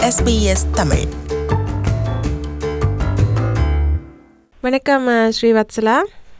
SBS Tamil வணக்கம் அஹ், ஸ்ரீவத்சலா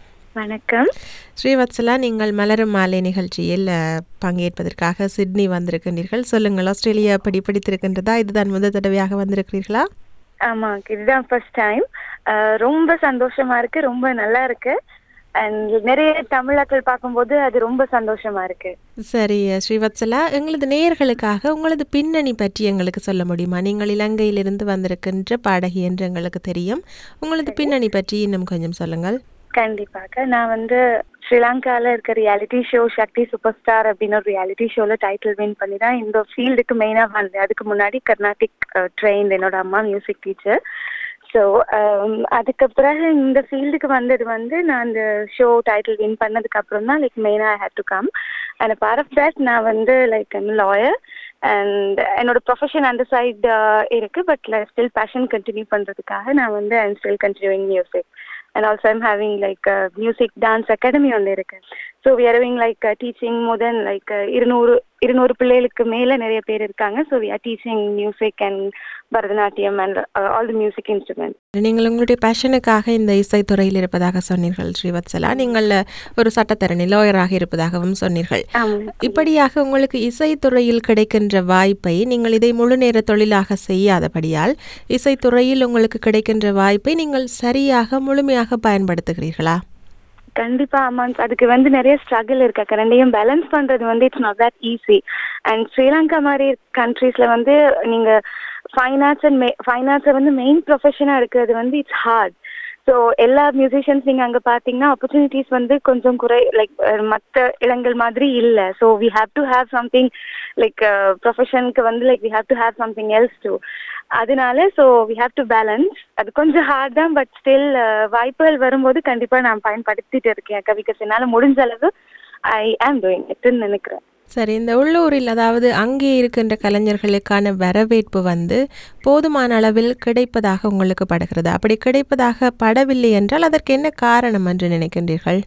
வணக்கம் ஸ்ரீவத்சலா நீங்கள் மலரும் மாலை நிகழ்ச்சியில் அஹ், பங்கேற்பதற்காக சிட்னி வந்திருக்கின்றீர்கள் சொல்லுங்கள் ஆஸ்திரேலியா எப்படி பிடித்திருக்கின்றதா இதுதான் முதல் தடவையாக வந்திருக்கிறீர்களா ஆமா இதுதான் ஃபர்ஸ்ட் டைம் ரொம்ப சந்தோஷமா இருக்கு ரொம்ப நல்லா இருக்கு அண்ட் நிறைய தமிழாக்கள் பார்க்கும்போது அது ரொம்ப சந்தோஷமா இருக்கு சரி அஹ், ஸ்ரீவத்சலா எங்களது நேயர்களுக்காக உங்களது பின்னணி பற்றி எங்களுக்கு சொல்ல முடியுமா நீங்கள் இலங்கையிலிருந்து வந்திருக்கின்ற பாடகி என்று எங்களுக்கு தெரியும் உங்களது பின்னணி பற்றி இன்னும் கொஞ்சம் சொல்லுங்கள் கண்டிப்பாக நான் வந்து ஸ்ரீலங்கால இருக்க reality show Sakthi super star அப்படின்னு ஒரு ரியாலிட்டி ஷோல டைட்டில் வின் பண்ணி தான் இந்த ஃபீல்டுக்கு மெயினா வந்தேன் அதுக்கு முன்னாடி கர்நாடிக் ட்ரெயின் என்னோட அம்மா மியூசிக் டீச்சர் ஸோ அதுக்கு பிறகு இந்த ஃபீல்டுக்கு வந்தது வந்து நான் அந்த ஷோ டைட்டில் வின் பண்ணதுக்கு அப்புறம் தான் லைக் மெயினாக I hate to come and part of that நான் வந்து லைக் ஐம் லாயர் அண்ட் என்னோட ப்ரொஃபஷன் அந்த சைடு இருக்கு பட் ஸ்டில் பேஷன் கண்டினியூ பண்றதுக்காக நான் வந்து I'm still continuing music and also I'm having like music dance academy ஒன்று இருக்கு so we are like teaching more then like இருநூறு இருநூறு பிள்ளைகளுக்கு மேல நிறைய பேர் இருக்காங்க so we are teaching music and Bharatanatyam and all the music instrument நீங்கள் உங்களுடைய பேஷனுக்காக இந்த இசைத்துறையில் இருப்பதாக சொன்னீர்கள் ஸ்ரீவத்சலா நீங்கள் அஹ், ஒரு சட்டத்தரணி லாயராக இருப்பதாகவும் சொன்னீர்கள் இப்படியாக உங்களுக்கு இசைத்துறையில் கிடைக்கின்ற வாய்ப்பை நீங்கள் இதை முழு நேர தொழிலாக செய்யாதபடியால் இசைத்துறையில் உங்களுக்கு கிடைக்கின்ற வாய்ப்பை நீங்கள் சரியாக முழுமையாக பயன்படுத்துகிறீர்களா கண்டிப்பா ஆமா அதுக்கு வந்து நிறைய ஸ்ட்ரகிள் இருக்கு அக்கா. ரெண்டையும் பேலன்ஸ் பண்றது வந்து it's not that easy and Sri Lanka மாதிரி கண்ட்ரீஸ்ல வந்து நீங்க ஃபைன் ஆர்ட்ஸ் அண்ட் ஃபைன் ஆர்ட்ஸை வந்து மெயின் ப்ரொஃபஷனா இருக்கிறது வந்து இட்ஸ் ஹார்ட் ஸோ எல்லா மியூசிஷியன்ஸ் நீங்க அங்க பாத்தீங்கன்னா ஆப்பர்ச்சுனிட்டிஸ் வந்து கொஞ்சம் குறை லைக் மற்ற இடங்கள் மாதிரி இல்ல so we have to have something like ப்ரொஃபஷனுக்கு வந்து like we have to have something else to அதனால so we have to balance அது கொஞ்சம் ஹார்ட் தான் பட் ஸ்டில் வாய்ப்புகள் வரும்போது கண்டிப்பா நான் பயன்படுத்திட்டு இருக்கேன் அக்கா பிகாஸ் என்னால முடிஞ்ச அளவு ஐ ஆம் டூயிங் இட்னு நினைக்கிறேன் சரி இந்த உள்ளூரில் அதாவது அங்கே இருக்கின்ற கலைஞர்களுக்கான வரவேற்பு வந்து போதுமான அளவில் கிடைப்பதாக உங்களுக்கு படுகிறது அப்படி கிடைப்பதாக படவில்லை என்றால் அதற்கு என்ன காரணம் என்று நினைக்கின்றீர்கள்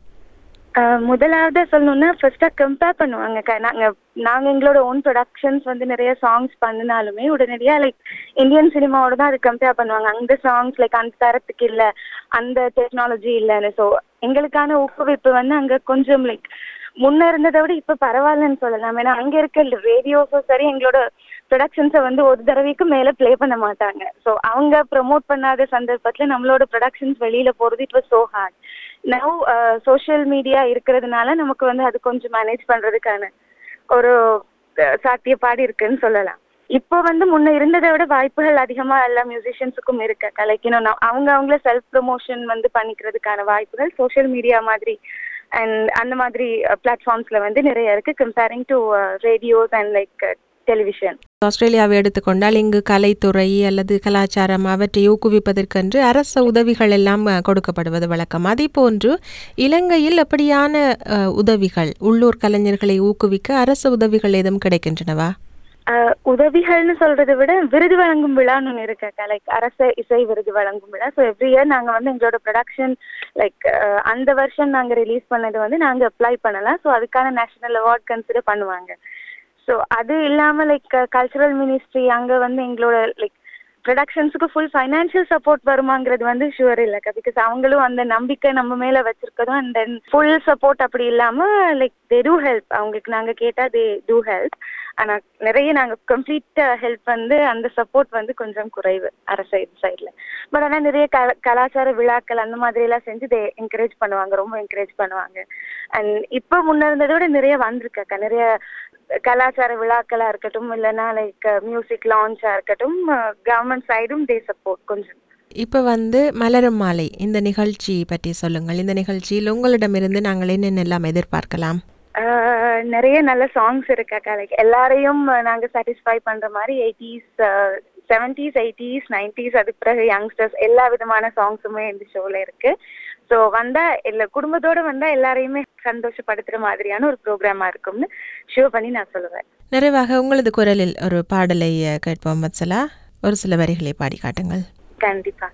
ஆஹ் முதலாவது சொல்லணும்னா ஃபர்ஸ்டா கம்பேர் பண்ணுவாங்க க- நாங்க நாங்க எங்களோட ஓன் ப்ரொடக்ஷன்ஸ் வந்து நிறைய சாங்ஸ் பண்ணினாலுமே உடனடியா லைக் இந்தியன் சினிமாவோட தான் அது கம்பேர் பண்ணுவாங்க அந்த சாங்ஸ் லைக் அந்த தரத்துக்கு இல்ல அந்த டெக்னாலஜி இல்லைன்னு ஸோ எங்களுக்கான ஊக்குவிப்பு வந்து அங்க கொஞ்சம் லைக் முன்ன இருந்ததை விட இப்ப பரவாயில்லன்னு சொல்லலாம் ஏன்னா அங்க இருக்க ரேடியோஸும் சரி எங்களோட ப்ரொடக்ஷன்ஸை வந்து ஒரு தடவைக்கு மேல ப்ளே பண்ண மாட்டாங்க ஸோ அவங்க ப்ரமோட் பண்ணாத சந்தர்ப்பத்துல நம்மளோட ப்ரொடக்ஷன்ஸ் வெளியில போறது it was so hard now social media இருக்கிறதுனால நமக்கு வந்து அது கொஞ்சம் மேனேஜ் பண்றதுக்கான ஒரு அஹ், சாத்தியப்பாடு இருக்குன்னு சொல்லலாம் இப்போ வந்து முன்ன இருந்ததை விட வாய்ப்புகள் அதிகமா எல்லா மியூசிஷியன்ஸுக்கும் இருக்கு கலைக்கணும் நான் அவங்க அவங்கள செல்ஃப் ப்ரமோஷன் வந்து பண்ணிக்கிறதுக்கான வாய்ப்புகள் சோஷியல் மீடியா மாதிரி அண்ட் அந்த மாதிரி பிளாட்ஃபார்ம்ஸ்ல வந்து நிறைய இருக்கு comparing to radios and like television ஆஸ்திரேலியாவை எடுத்துக்கொண்டால் இங்கு கலைத்துறை அல்லது கலாச்சாரம் அவற்றை ஊக்குவிப்பதற்கென்று அரச உதவிகள் எல்லாம் அஹ், கொடுக்கப்படுவது வழக்கம் அதே போன்று இலங்கையில் அப்படியான அஹ், உதவிகள் உள்ளூர் கலைஞர்களை ஊக்குவிக்க அரசு உதவிகள் ஏதும் கிடைக்கின்றனவா ஆஹ் உதவிகள்னு சொல்றதை விட விருது வழங்கும் விழான்னு ஒன்று இருக்கு லைக் அரச இசை விருது வழங்கும் விழா ஸோ எவ்ரி இயர் நாங்கள் வந்து எங்களோட ப்ரொடக்ஷன் லைக் அந்த வருஷம் நாங்கள் ரிலீஸ் பண்ணது வந்து நாங்கள் அப்ளை பண்ணலாம் ஸோ அதுக்கான நேஷனல் அவார்ட் கன்சிடர் பண்ணுவாங்க ஸோ அது இல்லாமல் லைக் கல்ச்சுரல் மினிஸ்ட்ரி அங்கே வந்து எங்களோட லைக் ப்ரொடக்ஷன்ஸுக்கு ஃபுல் ஃபைனான்ஷியல் சப்போர்ட் வருமாங்கிறது வந்து ஷுவர் இல்லைக்கா பிகாஸ் அவங்களும் அந்த நம்பிக்கை நம்ம மேல வச்சிருக்கதும் அண்ட் தென் ஃபுல் சப்போர்ட் அப்படி இல்லாம லைக் தே டூ ஹெல்ப் அவங்களுக்கு நாங்க கேட்டா தே டூ ஹெல்ப் ஆனா நிறைய நாங்க கம்ப்ளீட் ஹெல்ப் வந்து அந்த சப்போர்ட் வந்து கொஞ்சம் குறைவு அரசு சைட்ல பட் ஆனா நிறைய கல கலாச்சார விழாக்கள் அந்த மாதிரி எல்லாம் செஞ்சு தே என்கரேஜ் பண்ணுவாங்க ரொம்ப என்கரேஜ் பண்ணுவாங்க அண்ட் இப்போ முன்ன இருந்ததை விட நிறைய வந்திருக்காக்கா நிறைய கலாச்சார விழாக்களா இருக்கட்டும் இல்லைன்னா லைக் மியூசிக் லான்ச்சா இருக்கட்டும் கவர்மெண்ட் சைடும் தே சப்போர்ட் கொஞ்சம் இப்போ வந்து மலரும் மாலை இந்த நிகழ்ச்சி பற்றி சொல்லுங்கள் இந்த நிகழ்ச்சியில் உங்களிடமிருந்து நாங்கள் என்னென்னலாம் எதிர்பார்க்கலாம் ஆஹ் நிறைய நல்ல சாங்ஸ் இருக்காக்கா லைக் எல்லாரையும் நாங்க சாட்டிஸ்ஃபை பண்ற மாதிரி எயிட்டிஸ் செவன்டிஸ் எயிட்டிஸ் நைன்டிஸ் அதுக்கு பிறகு யங்ஸ்டர்ஸ் எல்லா விதமான சாங்ஸுமே இந்த ஷோல இருக்கு ஸோ வந்தா இல்ல குடும்பத்தோட வந்தா எல்லாரையுமே சந்தோஷப்படுத்துற மாதிரியான ஒரு ப்ரோக்ராமா இருக்கும்னு ஷோ பண்ணி நான் சொல்லுவேன் நிறைவாக உங்களது குரலில் ஒரு பாடலை அஹ், கேட்போம் வத்சலா ஒரு சில வரிகளை பாடி காட்டுங்கள் கண்டிப்பாக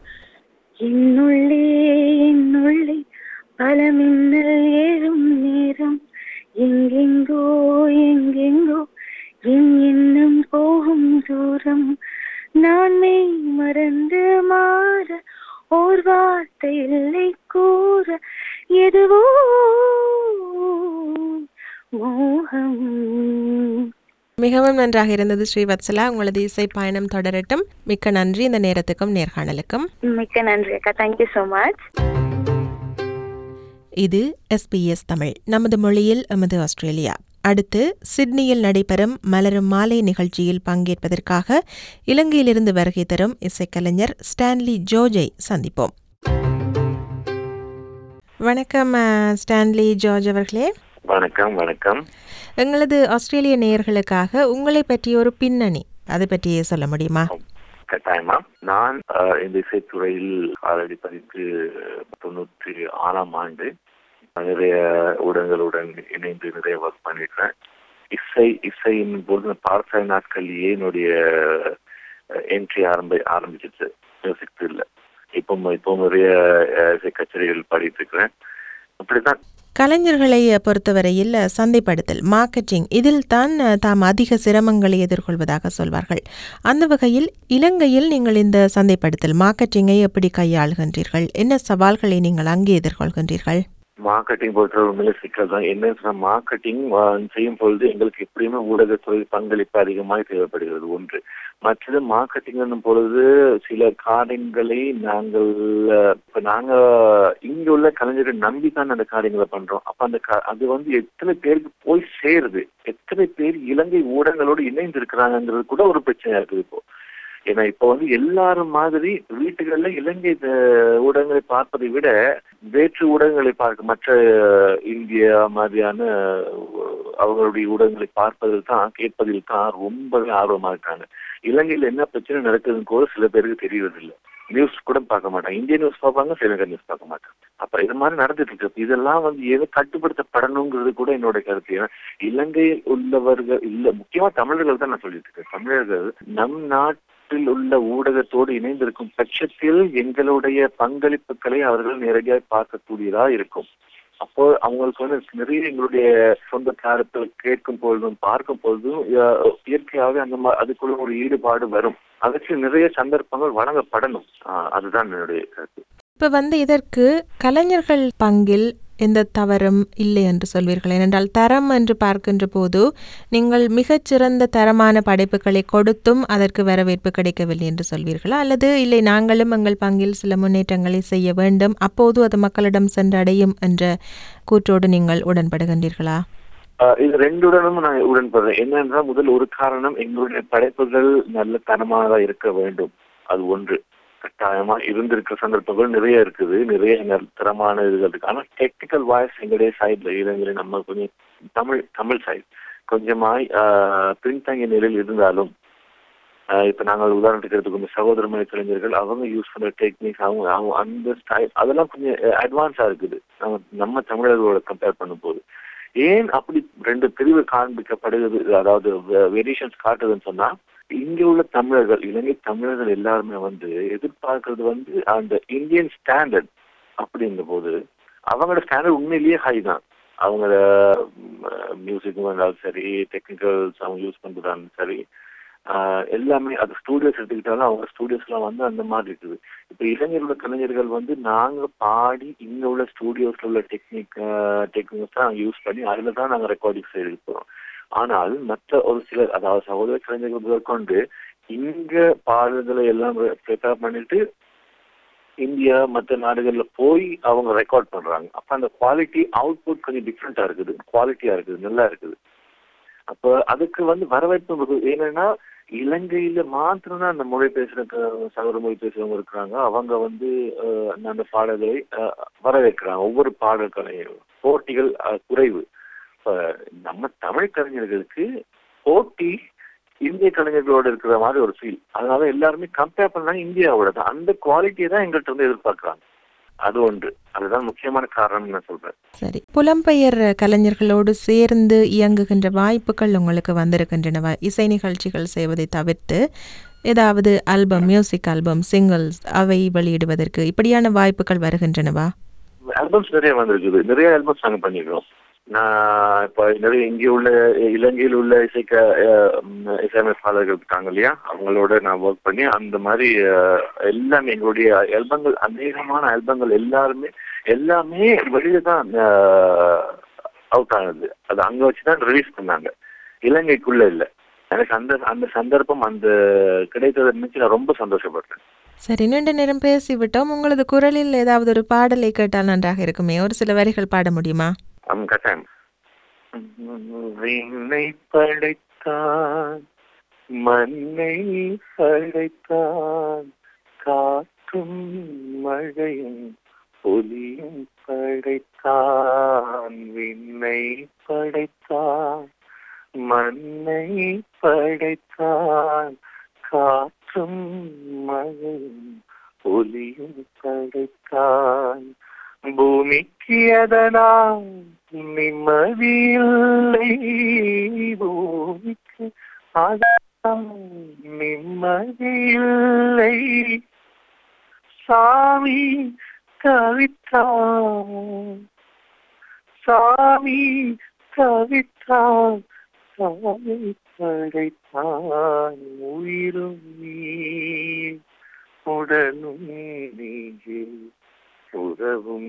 என்னுள்ளே என்னுள்ளே பல மின்னல் ஏறும் நேரம் எங்கெங்கோ எங்கெங்கோ என் எண்ணம் போகும் தூரம் நான் மெய் மறந்து மாற ஓர் வார்த்தை இல்லை கூற எதுவோ மோகம் மிகவும் நன்றாக இருந்தது ஸ்ரீவத்சலா உங்களது இசை பயணம் தொடரட்டும் மிக்க நன்றி இந்த நேரத்துக்கும் நேர்காணலுக்கும் மிக்க நன்றி அக்கா தேங்க்யூ ஸோ மச் இது எஸ்பிஎஸ் தமிழ் நமது மொழியில் எமது ஆஸ்திரேலியா அடுத்து சிட்னியில் நடைபெறும் மலரும் மாலை நிகழ்ச்சியில் பங்கேற்பதற்காக இலங்கையிலிருந்து வருகை தரும் இசைக்கலைஞர் ஸ்டான்லி ஜோர்ஜை சந்திப்போம் வணக்கம் அஹ், ஸ்டான்லி ஜார்ஜ் அவர்களே வணக்கம் வணக்கம் எங்களது ஆஸ்திரேலிய நேயர்களுக்காக உங்களை பற்றிய ஒரு பின்னணி அதை பற்றி சொல்ல முடியுமா கட்டாயமா நான் அஹ், இந்த இசைத்துறையில் ஆல்ரெடி பதித்து தொண்ணூற்றி ஆறாம் ஆண்டு நிறைய ஊடகங்களுடன் இணைந்து நிறைய ஒர்க் பண்ணிருக்கேன் இசை இசையின் போது பார்சாய் நாட்கள்லயே என்னுடைய என்ட்ரி ஆரம்பி ஆரம்பிச்சிச்சு மியூசிக் ஃபீல்ட்ல இப்போ இப்போ நிறைய அஹ், இசை கச்சேரிகள் பாடிட்டு இருக்கிறேன் அப்படிதான் கலைஞர்களை பொறுத்தவரையில் சந்தைப்படுத்தல் மார்க்கெட்டிங் இதில் தான் தாம் அதிக சிரமங்களை எதிர்கொள்வதாக சொல்வார்கள் அந்த வகையில் இலங்கையில் நீங்கள் இந்த சந்தைப்படுத்தல் மார்க்கெட்டிங்கை எப்படி கையாளுகின்றீர்கள் என்ன சவால்களை நீங்கள் அங்கே எதிர்கொள்கின்றீர்கள் மார்க்கெட்டிங் பொறுத்தவரை உண்மையில சிக்கல் தான் என்ன சொன்னா மார்க்கெட்டிங் செய்யும் பொழுது எங்களுக்கு எப்படியுமே ஊடகத்துறை பங்களிப்பு அதிகமாக தேவைப்படுகிறது ஒன்று மற்றது மார்க்கெட்டிங் என்னும் பொழுது சில காரியங்களை நாங்கள் அஹ், இப்ப நாங்க இங்க உள்ள கலைஞரை நம்பி தான் அந்த காரியங்களை பண்றோம் அப்ப அந்த கா- அது வந்து எத்தனை பேருக்கு போய் சேருது எத்தனை பேர் இலங்கை ஊடகங்களோடு இணைந்து இருக்கிறாங்கிறது கூட ஒரு பிரச்சனையா இருக்குது இப்போ ஏன்னா இப்ப வந்து எல்லாரும் மாதிரி வீட்டுகள்ல இலங்கை அஹ், ஊடகங்களை பார்ப்பதை விட வேற்று ஊடகங்களை பார்க்க மற்ற அஹ், இந்தியா மாதிரியான அஹ், அவங்களுடைய ஊடகங்களை பார்ப்பதில் தான் கேட்பதில் தான் ரொம்பவே ஆர்வமா இருக்காங்க இலங்கையில என்ன பிரச்சனை நடக்குதுன்னு கூட சில பேருக்கு தெரியறதில்லை நியூஸ் கூட பார்க்க மாட்டாங்க இந்திய நியூஸ் பார்ப்பாங்க ஸ்ரீலங்கா நியூஸ் பார்க்க மாட்டாங்க அப்ப இது மாதிரி நடந்துட்டு இருக்கு இதெல்லாம் வந்து எது கட்டுப்படுத்தப்படணுங்கிறது கூட என்னோட கருத்து ஏன்னா இலங்கையில் உள்ளவர்கள் இல்ல முக்கியமா தமிழர்கள் தான் நான் சொல்லிட்டு இருக்கேன் தமிழர்கள் நம் நாட்டில் உள்ள ஊடகத்தோடு இணைந்திருக்கும் பட்சத்தில் எங்களுடைய பங்களிப்புகளை அவர்கள் நேரடியாக பார்க்கக்கூடியதா இருக்கும் அப்போ அவங்களுக்கு வந்து நிறைய எங்களுடைய சொந்த கருத்தை கேட்கும் பொழுதும் பார்க்கும் பொழுதும் அஹ், இயற்கையாகவே அந்த மா- அதுக்குள்ள ஒரு ஈடுபாடு வரும் அதற்கு நிறைய சந்தர்ப்பங்கள் வழங்கப்படணும் ஆஹ், அதுதான் என்னுடைய கருத்து இப்போ வந்து இதற்கு கலைஞர்கள் பங்கில் எந்த தவறும் இல்லை என்று சொல்வீர்கள் ஏனென்றால் தரம் என்று பார்க்கின்ற போது நீங்கள் மிகச்சிறந்த தரமான படைப்புகளை கொடுத்தும் அதற்கு வரவேற்பு கிடைக்கவில்லை என்று சொல்வீர்களா அல்லது இல்லை நாங்களும் எங்கள் பங்கில் சில முன்னேற்றங்களை செய்ய வேண்டும் அப்போது அது மக்களிடம் சென்றடையும் என்ற கூற்றோடு நீங்கள் உடன்படுகின்றீர்களா ஆஹ் இது ரெண்டுடனும் நான் உடன்படுறேன் என்னென்றால் முதல் ஒரு காரணம் எங்களுடைய படைப்புகள் நல்ல தரமானதா இருக்க வேண்டும் அது ஒன்று கட்டாயமா இருந்திருக்கிற சந்தர்ப்பங்கள் நிறைய இருக்குது நிறைய நல்ல தரமான இதுகள் இருக்கு ஆனா டெக்னிக்கல் வாய்ஸ் எங்களுடைய சைட்ல இளைஞரை நம்ம கொஞ்சம் தமிழ் தமிழ் சைட் கொஞ்சமாய் ஆஹ் பின்தங்கிய நிலையில் இருந்தாலும் ஆஹ் இப்ப நாங்கள் உதாரணத்துக்கு எடுத்துக்கோங்க சகோதரமணி கலைஞர்கள் அவங்க யூஸ் பண்ற டெக்னிக்ஸ் அவங்க அவங்க அந்த ஸ்டைல் அதெல்லாம் கொஞ்சம் அட்வான்ஸா இருக்குது நம்ம நம்ம தமிழர்களோட கம்பேர் பண்ணும்போது ஏன் அப்படி ரெண்டு பிரிவு காண்பிக்கப்படுகிறது அதாவது வேரியேஷன்ஸ் காட்டுதுன்னு சொன்னா இங்க உள்ள தமிழர்கள் இலங்கை தமிழர்கள் எல்லாருமே வந்து எதிர்பார்க்கறது வந்து அந்த இந்தியன் ஸ்டாண்டர்ட் அப்படிங்கிற போது அவங்களோட ஸ்டாண்டர்ட் உண்மையிலேயே ஹை தான் அவங்களோட மியூசிக்கும் இருந்தாலும் சரி டெக்னிக்கல்ஸ் அவங்க யூஸ் பண்றதாலும் சரி ஆஹ் எல்லாமே அது ஸ்டூடியோஸ் எடுத்துக்கிட்டாலும் அவங்க ஸ்டூடியோஸ் எல்லாம் வந்து அந்த மாதிரி இருக்குது இப்ப இளைஞர் உள்ள கலைஞர்கள் வந்து நாங்க பாடி இங்க உள்ள ஸ்டூடியோஸ்ல உள்ள டெக்னிக் டெக்னிக்ஸ் தான் யூஸ் பண்ணி அதுல தான் நாங்க ரெக்கார்டிங்ஸ் எடுக்க போறோம் ஆனால் மற்ற ஒரு சிலர் அதாவது சகோதர கலைஞர்கள் முதற்கொண்டு இங்க பாடல்களை எல்லாம் ப்ரிப்பேர் பண்ணிட்டு இந்தியா மற்ற நாடுகள்ல போய் அவங்க ரெக்கார்ட் பண்றாங்க அப்ப அந்த குவாலிட்டி அவுட்புட் கொஞ்சம் டிஃப்ரெண்டா இருக்குது குவாலிட்டியா இருக்குது நல்லா இருக்குது அப்ப அதுக்கு வந்து வரவேற்பு இருக்குது. ஏன்னா இலங்கையில மாத்திரம் தான் அந்த மொழி பேசுற க- சகோதர மொழி பேசுறவங்க இருக்கிறாங்க அவங்க வந்து அஹ், அந்த பாடல்களை அஹ், வரவேற்கிறாங்க ஒவ்வொரு பாடல்களையும் போட்டிகள் அஹ், குறைவு இப்ப நம்ம தமிழ் கலைஞர்களுக்கு போட்டி இந்திய கலைஞர்களோட இருக்கிற மாதிரி ஒரு ஃபீல் அதனால எல்லாருமே கம்பேர் பண்ணாங்க இந்தியாவோட தான் அந்த குவாலிட்டியை தான் எங்கள்கிட்ட வந்து எதிர்பார்க்கறாங்க அது ஒன்று அதுதான் முக்கியமான காரணம் நான் சொல்றேன் சரி புலம்பெயர் கலைஞர்களோடு சேர்ந்து இயங்குகின்ற வாய்ப்புகள் உங்களுக்கு வந்திருக்கின்றனவா இசை நிகழ்ச்சிகள் செய்வதை தவிர்த்து ஏதாவது ஆல்பம் மியூசிக் ஆல்பம் சிங்கிள்ஸ் அவை வெளியிடுவதற்கு இப்படியான வாய்ப்புகள் வருகின்றனவா ஆல்பம்ஸ் நிறைய வந்திருக்குது நிறைய ஆல்பம்ஸ் நாங்க பண்ணிருக்கோம் நான் இப்ப நிறைய இங்கே உள்ள இலங்கையில் உள்ள இசைக்க அஹ், ம், இசையமைப்பாளர்கள் இருக்காங்க இல்லையா அவங்களோட நான் ஒர்க் பண்ணி அந்த மாதிரி அஹ், எல்லாமே எங்களுடைய ஆல்பங்கள் அநேகமான ஆல்பங்கள் எல்லாருமே எல்லாமே வெளியில தான் அவுட் ஆனது அது அங்க வச்சுதான் ரிலீஸ் பண்ணாங்க இலங்கைக்குள்ள இல்ல எனக்கு அந்த அந்த சந்தர்ப்பம் அந்த கிடைத்ததை நினைச்சு நான் ரொம்ப சந்தோஷப்படுறேன் சரி நீண்ட நேரம் பேசிவிட்டோம் உங்களது குரலில் ஏதாவது ஒரு பாடலை கேட்டால் நன்றாக இருக்குமே ஒரு சில வரிகள் பாட முடியுமா அம் கட்டாயம் விண்ணை படைத்தான் மண்ணை படைத்தான் காற்றும் மழையும் ஒலியும் படைத்தான் விண்ணை படைத்தான் மண்ணை படைத்தான் காற்றும் மழையும் ஒலியும் படைத்தான் பூமிக்கு அதனால் நிம்மதியில்லை பூமிக்கு அதனால் நிம்மதியில்லை சாமி தவித்தான் சாமி தவித்தான் சாமி படைத்தான் உயிரும் நீ உடலும் நீயே உறவும்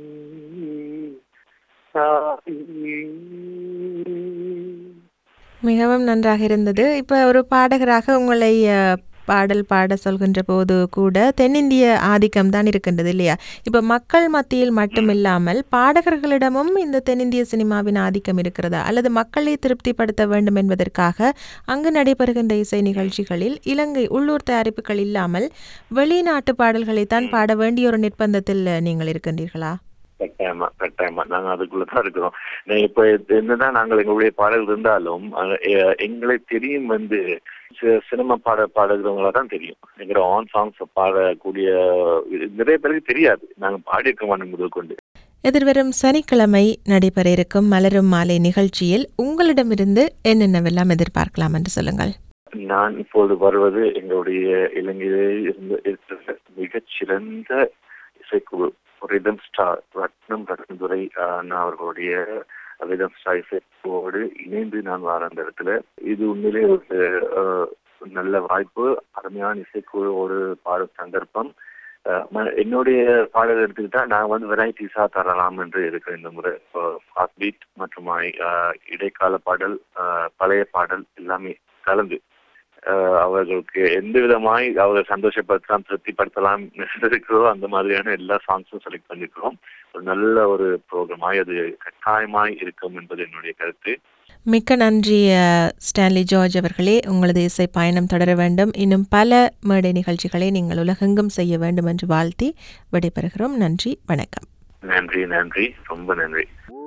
மிகவும் நன்றாக இருந்தது இப்போ ஒரு பாடகராக உங்களை அஹ், பாடல் பாட சொல்கின்ற போது கூட தென்னிந்திய ஆதிக்கம் தான் இருக்கின்றது இல்லையா இப்போ மக்கள் மத்தியில் மட்டுமில்லாமல் பாடகர்களிடமும் இந்த தென்னிந்திய சினிமாவின் ஆதிக்கம் இருக்கிறதா அல்லது மக்களை திருப்திப்படுத்த வேண்டும் என்பதற்காக அங்கு நடைபெறுகின்ற இசை நிகழ்ச்சிகளில் இலங்கை உள்ளூர் தயாரிப்புகள் இல்லாமல் வெளிநாட்டு பாடல்களைத்தான் பாட வேண்டிய ஒரு நிர்பந்தத்தில் நீங்கள் இருக்கின்றீர்களா கட்டாயமா கட்டாயமா நாங்க அதுக்குள்ளதான் இருக்கிறோம் நான் இப்ப என்னதான் நாங்கள் எங்களுடைய பாடல் இருந்தாலும் அஹ், எ- எங்களை தெரியும் வந்து சி- சினிமா பாட பாடுகிறவங்களா தான் தெரியும் எங்களோட ஆன் சாங்ஸ் பாடக்கூடிய இது நிறைய பேருக்கு தெரியாது நாங்க பாடியிருக்க மாட்டோம் முதல் கொண்டு எதிர்வரும் சனிக்கிழமை நடைபெற இருக்கும் மலரும் மாலை நிகழ்ச்சியில் உங்களிடமிருந்து என்னென்னவெல்லாம் எதிர்பார்க்கலாம் என்று சொல்லுங்கள் நான் இப்போது வருவது எங்களுடைய இலங்கையிலே இருந்து இருக்கிற மிகச்சிறந்த இசைக்குழு ரிதம் ஸ்டார் ரத்னம் ரத்னதுரை நான் அவர்களுடைய ரிதம் ஸ்டார் இசைக்குழுவோடு இணைந்து நான் வர அந்த இடத்துல இது உண்மையிலே ஒரு ஆஹ், நல்ல வாய்ப்பு அருமையான இசைக்குழுவோடு பாடும் சந்தர்ப்பம் ஆஹ், ம- என்னுடைய பாடல் எடுத்துக்கிட்டா நான் வந்து வெரைட்டிஸா தரலாம் என்று இருக்கிறேன் இந்த முறை ஃபாஸ்ட் பீட் மற்றும் ஆஹ், இடைக்கால பாடல் ஆஹ், பழைய பாடல் எல்லாமே கலந்து ஆஹ் அவர்களுக்கு எந்த விதமாய் அவரை சந்தோஷப்படுத்தலாம் திருப்திப்படுத்தலாம் இருக்கிறதோ அந்த மாதிரியான எல்லா சாங்ஸும் செலக்ட் பண்ணிருக்கிறோம் ஒரு நல்ல ஒரு ப்ரோக்ராமாய் அது கட்டாயமாய் இருக்கும் என்பது என்னுடைய கருத்து மிக்க நன்றி அஹ், ஸ்டான்லி ஜார்ஜ் அவர்களே உங்களது இசை பயணம் தொடர வேண்டும் இன்னும் பல மேடை நிகழ்ச்சிகளை நீங்கள் உலகெங்கும் செய்ய வேண்டும் என்று வாழ்த்தி விடைபெறுகிறோம் நன்றி வணக்கம் நன்றி நன்றி ரொம்ப நன்றி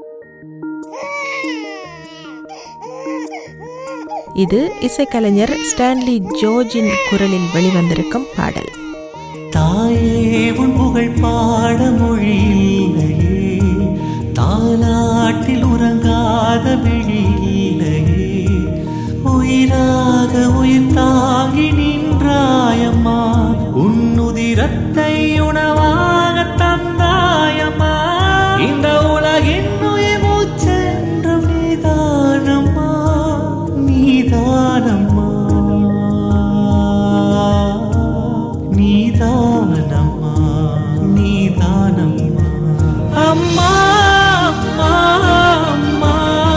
இது இசைக்கலைஞர் ஸ்டான்லி ஜோர்ஜின் குரலில் வெளிவந்திருக்கும் பாடல் தாயே உன் புகழ் பாட மொழி இல்லையே தாலாட்டில் உறங்காத விழி இல்லையே உயிராக உயிர் தாங்கி நின்றாயம்மா உன்னுதிரத்தை உணவாக தந்தாயம்மா இந்த உலகின் உயிர் மூச்சென்றும் நீதானம்மா நீதானம்மா நீதானம்மா நீதானம்மா அம்மா அம்மா அம்மா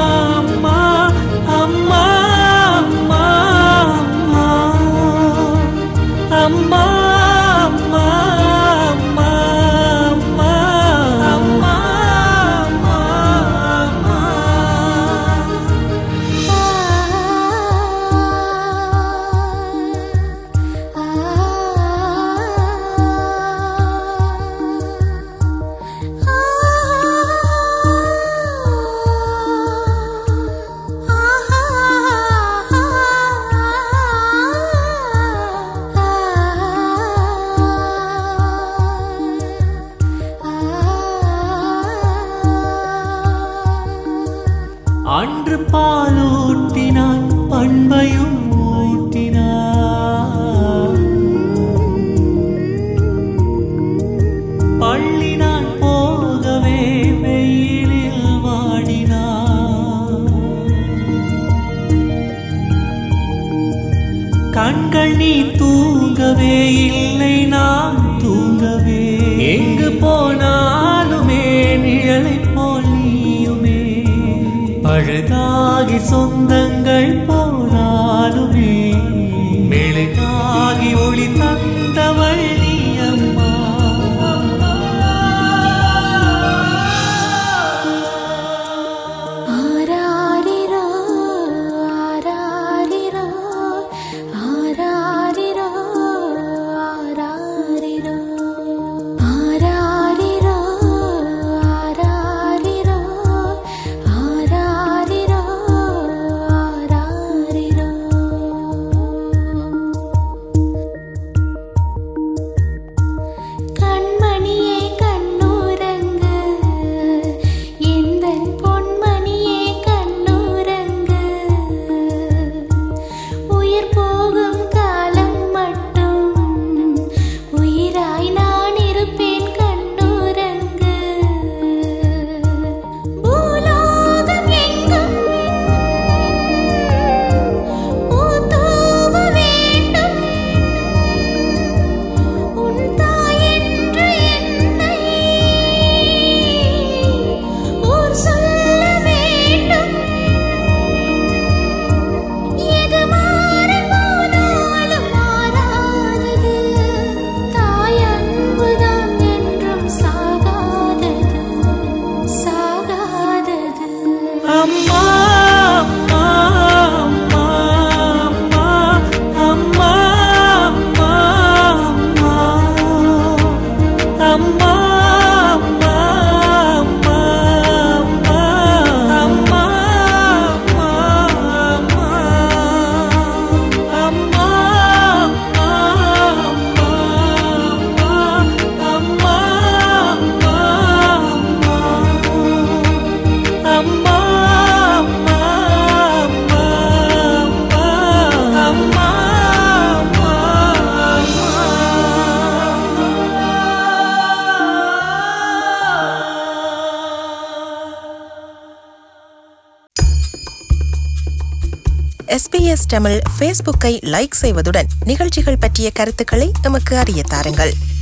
அம்மா அம்மா அம்மா அம்மா அம்மா அம்மா தூங்கவே இல்லை நான் தூங்கவே எங்கு போனாலுமே நிழலை போல் நீயுமே பழுதாகி சொந்தங்கள் போனாலுமே மெழுகாகி ஒளி தந்தவள் நீ அம்மா ஆராரிரோ ஆராரிரோ ஆராரிரோ ஆராரிரோ ஆராரிரோ ஆராரிரோ ஆராரிரோ ஆராரிரோ கண்மணியே கண்ணூரங்கு எந்தன் பொன்மணியே கண்ணூரங்கு உயிர் போகும் காலம் மட்டும் உயிராய் நான் இருப்பேன் கண்ணூரங்கு பூலோகம் எங்கும் பூத்தூவ வேண்டும் உன் தாயென்று என்னை ஊர் சொல்ல வேண்டும் எது மாறி போனாலும் மாறாதது தாய் அன்புதான் என்றும் சாகாதது சாகாதது அம்மா அம்மா அம்மா அம்மா அம்மா அம்மா அம்மா அம்மா அம்மா அம்மா அம்மா அம்மா எஸ்பிஎஸ் தமிழ் ஃபேஸ்புக்கை லைக் செய்வதுடன் நிகழ்ச்சிகள் பற்றிய கருத்துக்களை எமக்கு அறிய தாருங்கள்